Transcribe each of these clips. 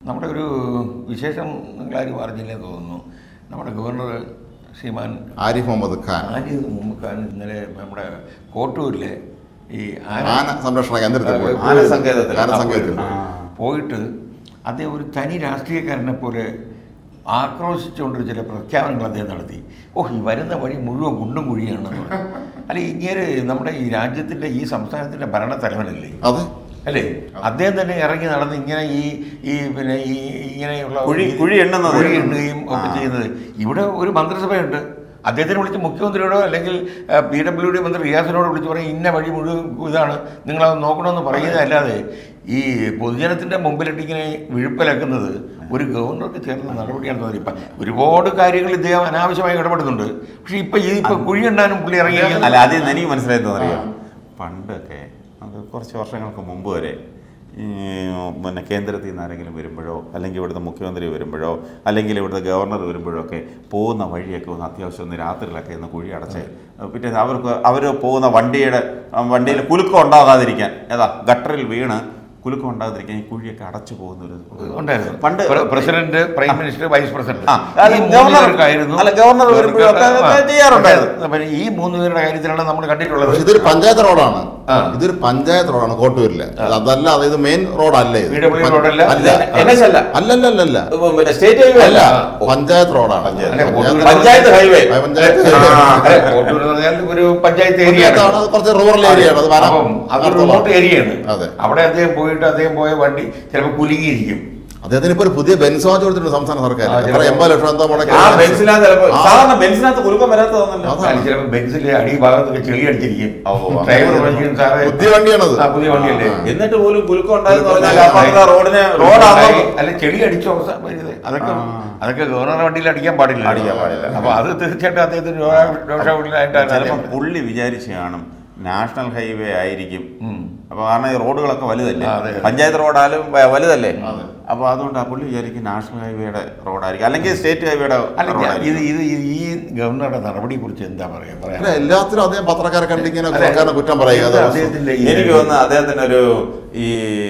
നമ്മുടെ ഒരു വിശേഷം നിങ്ങളാരും അറിഞ്ഞില്ലെന്ന് തോന്നുന്നു നമ്മുടെ ഗവർണർ ശ്രീമാൻ ആരിഫ് മുഹമ്മദ് ഖാൻ ആര്യ മുഹമ്മദ് ഖാൻ ഇന്നലെ നമ്മുടെ കോട്ടൂരിലെ ഈ ആന ആന സംരക്ഷണ കേന്ദ്രത്തിൽ പോയി ആന സങ്കേതത്തിൽ. ആന സങ്കേതത്തിൽ ആ. പോയിട്ട് അദ്ദേഹം ഒരു തനി രാഷ്ട്രീയക്കാരനെ പോലെ ആക്രോശിച്ചുകൊണ്ട് ചില പ്രഖ്യാപനങ്ങൾ അദ്ദേഹം നടത്തി ഓ ഈ വരുന്ന വഴി മുഴുവൻ കുണ്ടും കുഴിയാണെന്ന് പറഞ്ഞു അല്ല ഇങ്ങനെ നമ്മുടെ ഈ രാജ്യത്തിൻ്റെ ഈ സംസ്ഥാനത്തിൻ്റെ ഭരണത്തലവനല്ലേ അതെ അല്ലേ അദ്ദേഹം തന്നെ ഇറങ്ങി നടന്ന് ഇങ്ങനെ ഈ ഈ പിന്നെ ഈ ഇങ്ങനെയുള്ള കുഴി- ഈ കുഴി എണ്ണുന്നത്. കുഴി എണ്ണുകയും ഒക്കെ ആ. ചെയ്യുന്നത് ഇവിടെ ഒരു മന്ത്രിസഭയുണ്ട് അദ്ദേഹത്തിനെ വിളിച്ച് മുഖ്യമന്ത്രിയോടോ അല്ലെങ്കിൽ പി ഡബ്ല്യു ഡി മന്ത്രി റിയാസിനോട് വിളിച്ച് പറയും ഇന്ന വഴി മുഴുവൻ ഇതാണ് നിങ്ങളത് നോക്കണമെന്ന് പറയുന്നതല്ലാതെ ഈ പൊതുജനത്തിൻ്റെ മുമ്പിലിട്ട് ഇങ്ങനെ വിഴുപ്പലക്കുന്നത് ഒരു ഗവർണർക്ക് ചേർന്ന നടപടിയാണ് തോന്നി ഇപ്പം ഒരുപാട് കാര്യങ്ങൾ ഇദ്ദേഹം അനാവശ്യമായി ഇടപെടുന്നുണ്ട് പക്ഷേ ഇപ്പം ഈ ഇപ്പം കുഴിയുണ്ടാനും പുള്ളി ഇറങ്ങി അല്ല ആദ്യം എനിക്ക് മനസ്സിലായെന്നറിയോ പണ്ടൊക്കെ അത് കുറച്ച് വർഷങ്ങൾക്ക് മുമ്പ് വരെ ഈ പിന്നെ കേന്ദ്രത്തിൽ നിന്ന് ആരെങ്കിലും വരുമ്പോഴോ അല്ലെങ്കിൽ ഇവിടുത്തെ മുഖ്യമന്ത്രി വരുമ്പോഴോ അല്ലെങ്കിൽ ഇവിടുത്തെ ഗവർണർ വരുമ്പോഴോ ഒക്കെ പോകുന്ന വഴിയൊക്കെ ഒന്ന് അത്യാവശ്യം ഒന്ന് രാത്രിയിലൊക്കെ ഒന്ന് കുഴി അടച്ച് പിന്നെ അവർക്ക് അവർ പോകുന്ന വണ്ടിയുടെ വണ്ടിയിൽ കുലുക്കം ഉണ്ടാകാതിരിക്കാൻ ഏതാ ഗട്ടറിൽ വീണ് കുലുക്കം ഉണ്ടാകാതിരിക്കാൻ ഈ കുഴിയൊക്കെ അടച്ചു പോകുന്ന ഒരു ഉണ്ടായിരുന്നു പണ്ട് പ്ര- president prime minister vice president ആ, ഈ അത് മൂന്ന് ഗവർണർ- പേർക്കായിരുന്നു അല്ല, ഗവർണർ വരുമ്പോഴൊക്കെ ആ, അത് ചെയ്യാറുണ്ടായിരുന്നു. പക്ഷേ ഈ മൂന്ന് പേരുടെ കാര്യത്തിലാണ് നമ്മൾ കണ്ടിട്ടുള്ളത് പക്ഷെ ഇതൊരു പഞ്ചായത്ത് റോഡാണ് ആ. ഇതൊരു പഞ്ചായത്ത് റോഡാണ് കോട്ടൂരില് അതല്ല അത് ഇത് മെയിൻ റോഡല്ല ഇത് PWD റോഡല്ല? അല്ല എൻ എച്ച് അല്ല. അല്ലല്ലല്ല പിന്നെ സ്റ്റേറ്റ് ഹൈവേ അല്ല അല്ല പഞ്ചായത്ത് റോഡാണ് അല്ല, പഞ്ചായത്ത് പഞ്ചായത്ത് ഹൈവേ ആ, പഞ്ചായത്ത് ആ. അതെ, കോട്ടൂർ എന്ന് പറഞ്ഞാൽ ഒരു പഞ്ചായത്ത് ഏരിയ പഞ്ചായത്താണ് അത് കുറച്ച് റൂറൽ ഏരിയ ആണ് അത് വനം അപ്പം അതൊരു നടത്തുന്ന- റിമോട്ട് ഏരിയയാണ് അതെ. അവിടെ അദ്ദേഹം പോയിട്ട് അദ്ദേഹം പോയ വണ്ടി ചിലപ്പോൾ കുലുങ്ങിയിരിക്കും അദ്ദേഹത്തിന് ഇപ്പൊ ഒരു പുതിയ ബെൻസ് വാച്ച് കൊടുത്തിട്ടുണ്ട് സംസ്ഥാന സർക്കാർ ആ, എത്ര ചിലപ്പോ- എൺപത് ലക്ഷം എന്തോ മുടക്കി ആ ബെൻസിനകത്ത് ചിലപ്പോ ആ. സാധാരണ ബെൻസിനകത്ത് കുലുക്കം വരാത്തതാണല്ലോ അതാ. അതിൽ ചിലപ്പോൾ ബെൻസിലെ അടിഭാഗത്തൊക്കെ ചെളി അടിച്ചിരിക്കും ഓ, അങ്ങനെ. ഡ്രൈവർ പറയും സാറേ പുതിയ വണ്ടിയാണത് ആ, പുതിയ വണ്ടിയല്ലേ എന്നിട്ട് പോലും കുലുക്കം ഉണ്ടായെന്ന് കുലുക്കം പറഞ്ഞാൽ അപ്പുറത്തെ റോഡിന് റോഡാണോ അല്ല ചെളി അടിച്ചു അവസാനം വരുന്നത് അതൊക്കെ അതൊക്കെ ഗവർണർ വണ്ടിയിൽ അടിക്കാൻ പാടില്ല അടിക്കാൻ പാടില്ല. അപ്പൊ അത് തീർച്ചയായിട്ടും അദ്ദേഹത്തിന് രോഷ- രോഷാകുലനായിട്ടാണ് ചിലപ്പോൾ അദ്ദേഹം പുള്ളി വിചാരിച്ച് കാണും നാഷണൽ ഹൈവേ ആയിരിക്കും ഉം. അപ്പൊ കാരണം ഈ റോഡുകളൊക്കെ വലുതല്ലേ ആ, അതെ, അതെ. പഞ്ചായത്ത് റോഡായാലും വ- വലുതല്ലേ അതെ. അപ്പൊ അതുകൊണ്ട് ആ പുള്ളി വിചാരിക്കും നാഷണൽ ഹൈവേയുടെ റോഡായിരിക്കും അല്ലെങ്കിൽ സ്റ്റേറ്റ് ഹൈവേയുടെ അല്ല ഞാൻ- ഇത് റോഡായിരിക്കും ഇത് ഇത് ഈ ഗവർണറുടെ നടപടിയെ കുറിച്ച് എന്താ പറയാ പറയാ അല്ല, എല്ലാത്തിനും അദ്ദേഹം പത്രക്കാരെ കണ്ടിങ്ങനെ അതെ. സർക്കാരിനെ കുറ്റം പറയുക എന്താ അത് അദ്ദേഹത്തിന്റെ ഈ- എനിക്ക് തോന്നുന്നു അദ്ദേഹത്തിന് ഒരു ഈ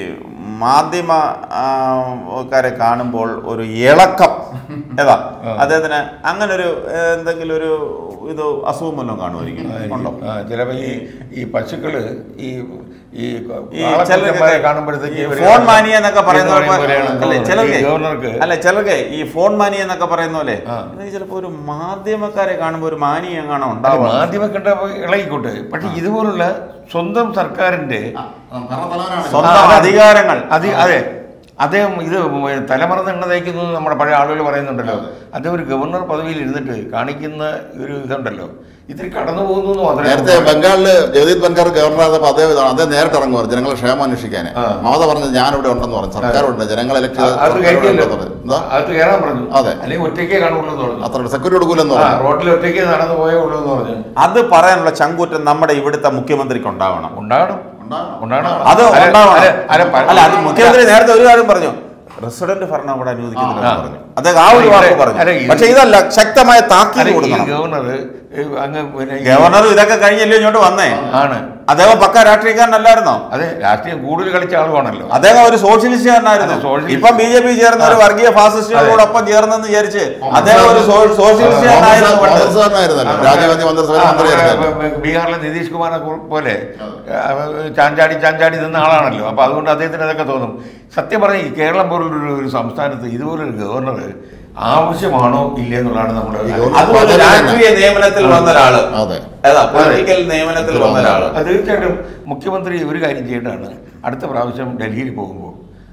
മാധ്യമ ആ, ക്കാരെ കാണുമ്പോൾ ഒരു ഇളക്കം ഏതാ അദ്ദേഹത്തിന് അങ്ങനെ ഒരു എന്തെങ്കിലും ഒരു ഇത് അസുഖം വല്ലതും കാണുമായിരിക്കും ഉണ്ടോ ആ, ചിലപ്പോ ഈ ഈ പശുക്കള് ഈ ഈ ഈ കാളക്കുട്ടന്മാരെ ചിലർക്ക് കാണുമ്പോഴത്തേക്ക് ഈ ഇവര് ഫോൺ മാനിയ എന്നൊക്കെ പറയുന്ന എന്ന് പറയുന്ന പോലെയാണ് അല്ലെ തോന്നുന്നത്. ചിലർക്ക് ഈ ഗവർണർക്ക് അല്ല ചിലർക്ക് ഈ ഫോൺ മാനിയ എന്നൊക്കെ പറയുന്ന പോലെ ആ. ഇത് ചിലപ്പോ ഒരു മാധ്യമക്കാരെ കാണുമ്പോൾ ഒരു മാനിയ എങ്ങാണോ അല്ല, ഉണ്ടാവും മാധ്യമ കണ്ട ഇളകിക്കോട്ടെ പക്ഷെ ഇതുപോലുള്ള സ്വന്തം സർക്കാരിന്റെ സ്വന്തം ആ, അതെ. അധികാരങ്ങൾ അത് അതെ അദ്ദേഹം ഇത് തലമറന്ന് എണ്ണ തയ്ക്കുന്നു എന്ന് നമ്മുടെ പഴയ ആളുകൾ പറയുന്നുണ്ടല്ലോ അദ്ദേഹം ഒരു ഗവർണർ പദവിയിൽ ഇരുന്നിട്ട് കാണിക്കുന്ന ഒരു ഇതുണ്ടല്ലോ ഇത്തിരി കടന്നു പോകുന്നു എന്ന് മാത്രമേ നേരത്തെ ബംഗാളില് ജഗദീപ് ധൻഖർ ഗവർണർ ആയപ്പോൾ അദ്ദേഹം ഇതാണ് അദ്ദേഹം നേരിട്ട് ഇറങ്ങുവാർ ജനങ്ങളെ ക്ഷേമം അന്വേഷിക്കാൻ ആ. മമത പറഞ്ഞത് ഞാനിവിടെ ഉണ്ടെന്ന് പറഞ്ഞു സർക്കാരുണ്ട് ജനങ്ങൾ ഇലക്ട് ചെയ്ത അത് സർക്കാർ കഴിക്കില്ല ഉണ്ടെന്ന് പറഞ്ഞു. എന്താ അത് കയറാൻ പറഞ്ഞു അതെ. അല്ലെങ്കിൽ ഒറ്റയ്ക്കേ കാണുള്ളൂ എന്ന് പറഞ്ഞു അത്ര സെക്യൂരിറ്റി കൊടുക്കൂലെന്ന് ആ പറഞ്ഞു റോഡിൽ ഒറ്റയ്ക്ക് നടന്നു പോയേ ഉള്ളൂ എന്ന് പറഞ്ഞു അത് പറയാനുള്ള ചങ്കൂറ്റം നമ്മുടെ ഇവിടുത്തെ മുഖ്യമന്ത്രിക്ക് ഉണ്ടാവണം ഉണ്ടാകണം ഉണ്ടാകണം അത് അല്ല, ഉണ്ടാവണം അല്ല, അല്ല, പ- അല്ല അത് മുഖ്യമന്ത്രി നേരത്തെ ഒരു കാര്യം പറഞ്ഞു റെസിഡന്റ് ഭരണം അവിടെ അനുവദിക്കുന്നില്ലെന്ന് ആ. പറഞ്ഞു അദ്ദേഹം ആ ഒരു അല്ല, വാക്ക് അല്ല, പറഞ്ഞു ഇത് പക്ഷെ ഇതല്ല ശക്തമായ അല്ല, താക്കീത് ഈ കൊടുക്കണം ഗവർണർ അങ്ങ് പിന്നെ ഈ- ഗവർണർ ഇതൊക്കെ കഴിഞ്ഞല്ലോ ഇങ്ങോട്ട് വന്നേ ആണ് അദ്ദേഹം പക്ക രാഷ്ട്രീയക്കാരനല്ലായിരുന്നോ അതെ രാഷ്ട്രീയം കൂടുതൽ കളിച്ച ആളുവാണല്ലോ അദ്ദേഹം ഒരു സോഷ്യലിസ്റ്റുകാരനായിരുന്നു അതെ, socialist. ഇപ്പം ബി ജെ പി ചേർന്ന ഒരു വർഗീയ ഫാസിസ്റ്റുകളോടൊപ്പം ചേർന്നെന്ന് വിചാരിച്ച് അദ്ദേഹം ഒരു സോ- സോഷ്യലിസ്റ്റുകാരനായിരുന്നു പണ്ട് കോൺഗ്രസ്സുകാരനായിരുന്നല്ലോ രാജീവ് മന്ത്രിസഭ ആ, മന്ത്രിയായിരുന്നു നമ്മുടെ ബീഹാറിലെ നിതീഷ് കുമാറിനെ കു- പോലെ ആ, ചാഞ്ചാടി ചാഞ്ചാടി നിന്ന ആളാണല്ലോ അപ്പൊ അതുകൊണ്ട് അദ്ദേഹത്തിന് അതൊക്കെ തോന്നും സത്യം പറഞ്ഞ ഈ കേരളം പോലുള്ളൊരു ഒരു സംസ്ഥാനത്ത് ഇതുപോലൊരു ഗവർണർ ആവശ്യമാണോ ഇല്ലേ എന്നുള്ളതാണ് നമ്മുടെ ഈ ഗവർണർ അതുപോലെ രാഷ്ട്രീയ നിയമനത്തിൽ വന്ന ഒരാള് അതെ ഏതാ പൊളിറ്റിക്കൽ നിയമനത്തിൽ വന്ന ഒരാള് അത് തീർച്ചയായിട്ടും മുഖ്യമന്ത്രി ഒരു കാര്യം ചെയ്യേണ്ടതാണ് അടുത്ത പ്രാവശ്യം ഡൽഹിയിൽ പോകുമ്പോൾ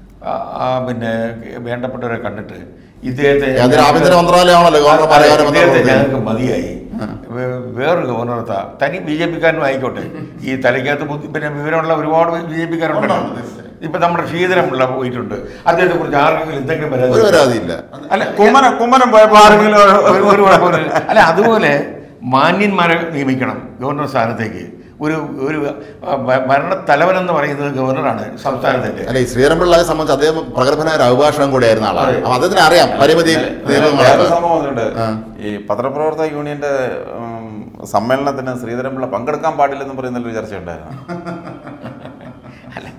ആ പിന്നെ വേണ്ടപ്പെട്ടവരെ കണ്ടിട്ട് ഇദ്ദേഹത്തെ കേന്ദ്ര ആഭ്യന്തര മന്ത്രാലയമാണല്ലോ ഗവർണർ അതെ, പറയാനും ഇദ്ദേഹത്തെ ബന്ധപ്പെട്ടത്. ഞങ്ങൾക്ക് മതിയായി വേ- വേറൊരു ഗവർണർ താ തനി ബി ജെ പിക്കാരനും ആയിക്കോട്ടെ ഈ തലയ്ക്കകത്ത് ബുദ്ധി പിന്നെ വിവരമുള്ള ഒരുപാട് ബി ജെ പിക്കാരുണ്ടല്ലോ ഇപ്പൊ നമ്മുടെ ശ്രീധരൻപിള്ള പോയിട്ടുണ്ട് അദ്ദേഹത്തെ കുറിച്ച് ആർക്കെങ്കിലും എന്തെങ്കിലും ഒരു പരാതി പരാതിയില്ല അല്ല കുമ്മനം കുമ്മനം പോയപ്പോ ആരെങ്കിലും ഒരു ഒരു കുഴപ്പമില്ല അല്ല അതുപോലെ മാന്യന്മാരെ നിയമിക്കണം ഗവർണർ സ്ഥാനത്തേക്ക് ഒരു ഒരു ഭ- ഭരണത്തലവൻ എന്ന് പറയുന്നത് ഗവർണറാണ് സംസ്ഥാനത്തിന്റെ അല്ല ഈ ശ്രീരംപിള്ളയെ സംബന്ധിച്ച് അദ്ദേഹം പ്രഗത്ഭനായ ഒരു അഭിഭാഷകൻ കൂടിയായിരുന്ന ആളാണ് അതെ. അപ്പൊ അദ്ദേഹത്തിന് അറിയാം പരിമിതി വേറെ നിയമങ്ങളൊക്കെ സംഭവം ഉണ്ട് ആ. ഈ പത്രപ്രവർത്തക യൂണിയന്റെ ഉം, സമ്മേളനത്തിന് ശ്രീധരൻപിള്ള പങ്കെടുക്കാൻ പാടില്ലെന്ന് പറയുന്ന ഒരു ചർച്ച ഉണ്ടായിരുന്നു അല്ല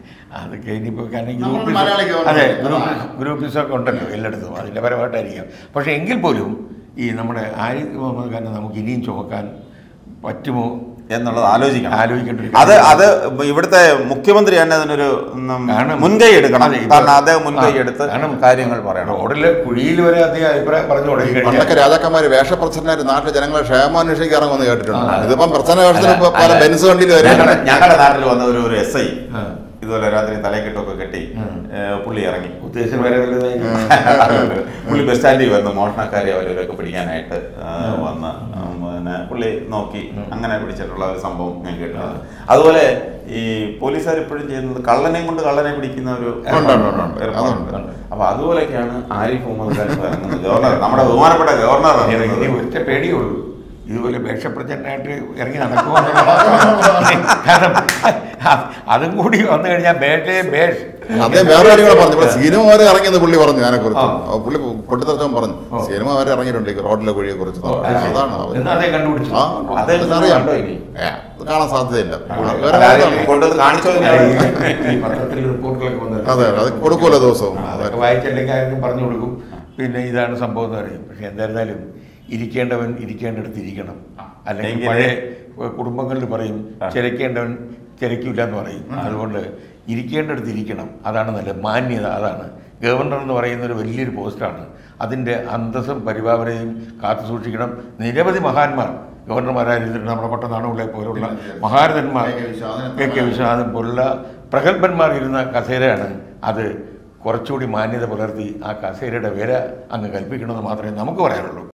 അതൊക്കെ ഇനിയിപ്പോൾ കാരണം നമ്മൾ ഗ്രൂപ്പിസം- മലയാളി ഗവൺമെന്റ് അതെ അല്ലേ? ഗ്രൂപ്പ് ഗ്രൂപ്പിസമൊക്കെ ഉണ്ടല്ലോ എല്ലായിടത്തും അതിൻ്റെ പരമായിട്ടായിരിക്കാം പക്ഷേ എങ്കിൽ പോലും ഈ നമ്മുടെ ആരിഫ് മുഹമ്മദ് ഖാനെ നമുക്ക് ഇനിയും ചുമക്കാൻ പറ്റുമോ എന്നുള്ളത് ആലോചിക്കണം ആലോചിക്കേണ്ട ഒരു അത് കാര്യം. അത് ഇവിടുത്തെ മുഖ്യമന്ത്രി തന്നെ അതിനൊരു ഉം, കാരണം- മുൻകൈ എടുക്കണം അതെ, ഇപ്പൊ- കാരണം അദ്ദേഹം മുൻകൈ ആ, എടുത്ത് കാരണം കാര്യങ്ങൾ പറയണം റോഡിലെ കുഴിയിൽ വരെ അദ്ദേഹം അഭിപ്രായം പറഞ്ഞു തുടങ്ങി കഴിഞ്ഞാൽ പണ്ടൊക്കെ രാജാക്കന്മാര് വേഷപ്രച്ഛനായിട്ട് നാട്ടിലെ ജനങ്ങളെ ക്ഷേമാന്വേഷിക്കാൻ ഇറങ്ങുമെന്ന് കേട്ടിട്ടുണ്ട് ആ. ഇതിപ്പം പ്രച്ഛന വേഷത്തിന് അല്ല, ഇപ്പൊ പല അല്ല. ബെൻസ് വണ്ടിയിൽ വരെ ഞങ്ങളുടെ ഞങ്ങളുടെ നാട്ടിൽ വന്ന ഒരു ഒരു എസ് ഐ ആ. ഇതുപോലെ രാത്രി തലക്കെട്ടൊക്കെ കെട്ടി ഉം. ഏ, പുള്ളി ഇറങ്ങി ഉദ്ദേശം വേറെ വലുതായിരിക്കും. അതുകൊണ്ട് പുള്ളി ബസ് സ്റ്റാൻഡിൽ വന്ന് മോഷണക്കാരെ അവരൊക്കെ പിടിക്കാനായിട്ട് ആ, വന്ന് ആ, പിന്നെ പുള്ളി നോക്കി അങ്ങനെ പിടിച്ചിട്ടുള്ള ഒരു സംഭവം ഞാൻ കേട്ടിട്ടുണ്ട് അതുപോലെ ഈ പോലീസുകാർ ഇപ്പോഴും ചെയ്യുന്നത് കള്ളനെയും കൊണ്ട് കള്ളനെ പിടിക്കുന്ന ഒരു ഉണ്ട്, ഉണ്ട്, ഉണ്ട്, ഉണ്ട്. ഏർപ്പാടുണ്ട്. അതുണ്ട്. അപ്പൊ അതുപോലെയൊക്കെയാണ് ആരിഫ് മുഹമ്മദ് ഖാൻ ഇപ്പൊ ഇറങ്ങുന്നത് ഗവർണർ നമ്മുടെ ബഹുമാനപ്പെട്ട ഗവർണർ ഇനി ഇറങ്ങുന്നത് ഒറ്റ പേടിയേ ഉള്ളൂ ഇതുപോലെ വേഷപ്രചരണമായിട്ട് ഇറങ്ങി നടക്കുമോ കാരണം അത് അതും കൂടി വന്നു കഴിഞ്ഞാൽ ബേഷേ ബേഷ് അദ്ദേഹം വേറെ കാര്യം കൂടെ പറഞ്ഞു ഇവിടെ സിനിമ വരെ ഇറങ്ങിയെന്ന് പുള്ളി പറഞ്ഞു അതിനെ കുറിച്ച് ആ. പുള്ളി പൊട്ടിത്തെറിച്ചവൻ പറഞ്ഞു ഓ. സിനിമ വരെ ഇറങ്ങിയിട്ടുണ്ട് ഈ റോഡിലെ കുഴിയെ കുറിച്ച് അതാണ് അവര്. എന്ന് അതേ കണ്ടുപിടിച്ചു ആ, അദ്ദേഹം അതറിയാം കണ്ടോ ഇനി? ഏ, അത് കാണാൻ സാധ്യതയില്ല ആ. വേറെ അതായത് ആളാണ്. കൊണ്ടുവന്ന് കാണിച്ചോ ഈ പത്രത്തിൽ റിപ്പോർട്ടുകളൊക്കെ വന്നത് അതെ അത് കൊടുക്കുമല്ലോ ദിവസവും ആ, അതൊക്കെ വായിച്ചില്ലെങ്കിൽ ആർക്കും പറഞ്ഞു കൊടുക്കും പിന്നെ ഇതാണ് സംഭവം എന്ന് പറയും പക്ഷെ എന്തായിരുന്നാലും ഇരിക്കേണ്ടവൻ ഇരിക്കേണ്ടടുത്ത് ഇരിക്കണം അല്ലെങ്കിൽ എങ്കിലേ- പഴയ കുടുംബങ്ങളിൽ പറയും ആ. ചിരക്കേണ്ടവൻ ചിരക്കില്ല എന്ന് പറയും അതുകൊണ്ട് ഇരിക്കേണ്ടടുത്ത് ഇരിക്കണം അതാണ് നല്ലത് മാന്യത അതാണ് ഗവർണർ എന്ന് പറയുന്ന ഒരു വലിയൊരു പോസ്റ്റാണ് അതിൻ്റെ അന്തസ്സും പരിഭാവനയും കാത്തു സൂക്ഷിക്കണം നിരവധി മഹാന്മാർ ഗവർണർമാരായിരുന്നിട്ട് നമ്മുടെ പട്ടനാണുകളെ പോലുള്ള മഹാരഥന്മാർ K. Viswanathan K K Viswanathan പോലുള്ള പ്രഗത്ഭന്മാർ ഇരുന്ന കസേരയാണ് അത് കുറച്ചുകൂടി മാന്യത പുലർത്തി ആ കസേരയുടെ വില അങ്ങ് കൽപ്പിക്കണമെന്ന് മാത്രമേ നമുക്ക് പറയാനുള്ളൂ